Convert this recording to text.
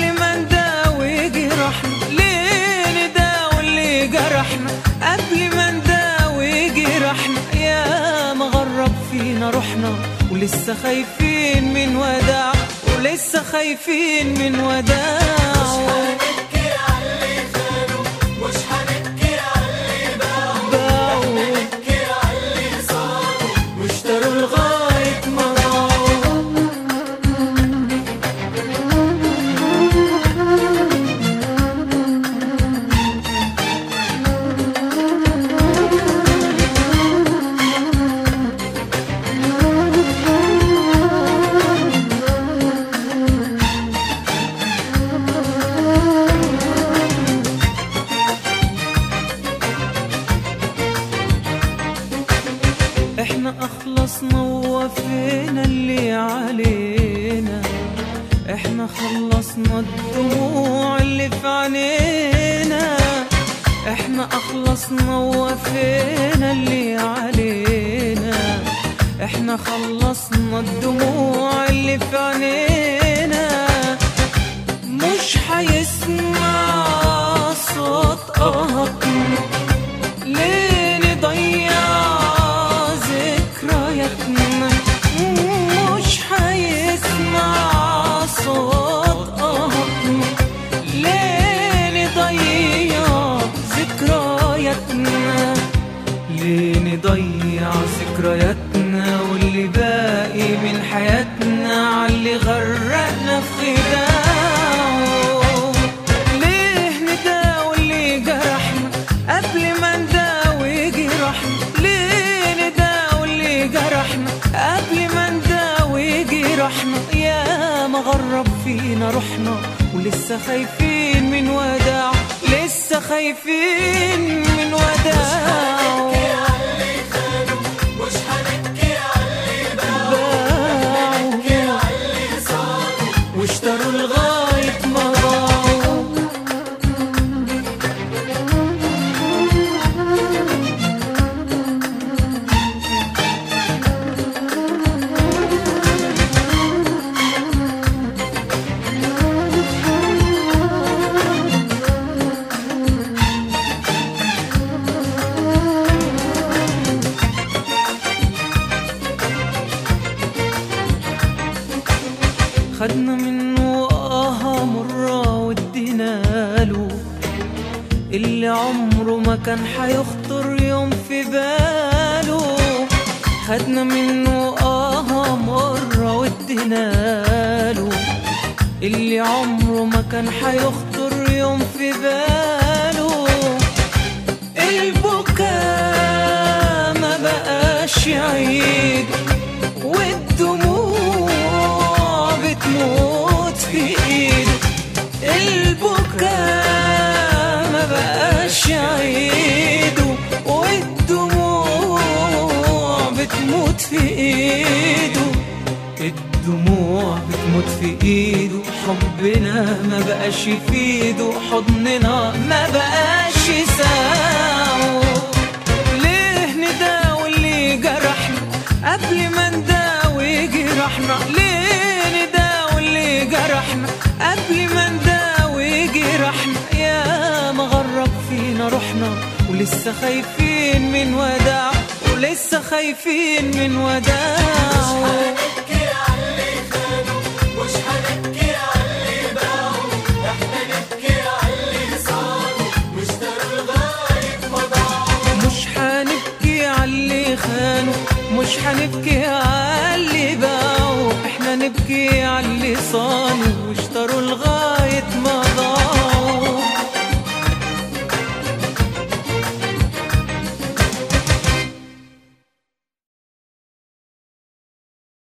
قبل ما نداوي جرحنا ليه نداوي اللي جرحنا قبل ما نداوي جرحنا يا مغرب فينا روحنا ولسه خايفين من وداع ولسه خايفين من وداع هنبكي على اللي خانوا مش هنبكي على اللي باعوا باعوا هنبكي على اللي صاروا واشتروا لغاية ما ضاعوا احنا اخلصنا ووفينا اللي علينا احنا خلصنا الدموع اللي في عينينا احنا اخلصنا ووفينا اللي علينا احنا خلصنا الدموع اللي في عينينا مش حيسمع صوت قهقنا ليه نضيع ذكرياتنا مش حيسمع صوت قهقنا ليه نضيع ذكرياتنا ليه نضيع ذكرياتنا واللي باقي من حياتنا عاللي غرقنا في خداعه ليه نداوي اللي جرحنا قبل ما نداوي جرحنا ليه نداوي اللي جرحنا قبل ما نداوي جرحنا يا مغرب فينا روحنا ولسه خايفين من وداع لسه خايفين من وداع هنبكي على اللي خانوا مش هنبكي على اللي باعوا هنبكي على اللي صاروا واشتروا لغاية ما ضاعوا خدنا منه آه مرة وادينا له اللي عمره ما كان حيخطر يوم في باله خدنا منه آه مرة وادينا له اللي عمره ما كان حيخطر يوم في باله البكاء ما بقاش يعيد والدموع بتموت في ايده البكاء ما بقاش يعيده والدموع بتموت في ايده الدموع بتموت في ايده حبنا ما بقاش يفيده حضننا ما بقاش يساعه ليه نداوي اللي جرحنا قبل ما نداوي جرحنا ليه نداوي اللي جرحنا قبل ما نداوي جرحنا يا مغرب فينا روحنا ولسه خايفين من وداع ولسه خايفين من وداع هنبكي على اللي خانوا مش هنبكي على اللي باعوا احنا نبكي على اللي صاروا واشتروا لغاية ما ضاعوا مش حنبكي على اللي خانوا مش حنبكي على اللي باعوا احنا نبكي على اللي صانوا واشتروا الغالي